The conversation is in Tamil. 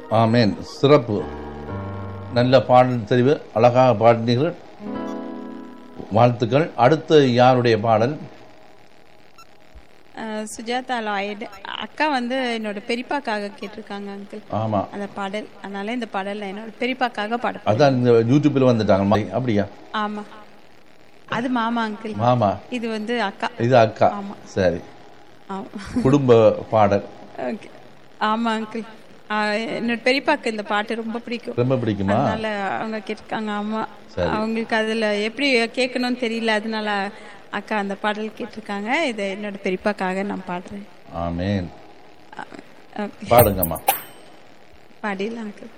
ஆமேன் சிறப்பு நல்ல பாடல் தெரிவு அழகாக பாடினீர்கள் வாழ்த்துக்கள் அடுத்து யாருடைய பாடல் அஹ், சுஜாதா லாய்டு அக்கா வந்து என்னோட பெரியப்பாக்காக கேட்டிருக்காங்க அங்கிள் ஆமா அந்த பாடல் அதனால இந்த பாடல் நான் என்னோட பெரியப்பாக்காக பாட அதான் இந்த யூடியூப்பில் வந்துட்டாங்க மா- அப்படியா ஆமா அது மாமா அங்கிள் மாமா இது வந்து அக்கா இது அக்கா சரி ஆமா குடும்ப பாடல் ஓகே ஆமா அங்கிள் என்னோட பெரியப்பாக்கு இந்த பாட்டு ரொம்ப பிடிக்கும் ரொம்ப பிடிக்குமா அதனால அவங்க கேட்டிருக்காங்க ஆமா அவங்களுக்கு அதுல எப்படி கேட்கணும்னு தெரியல அதனால அக்கா அந்த பாடல் கேட்டிருக்காங்க இதை என்னோட பெரியப்பாக்காக நான் பாடுறேன் ஆமேன் ஓகே பாடுங்கம்மா பாடிடலாம் அங்கிள்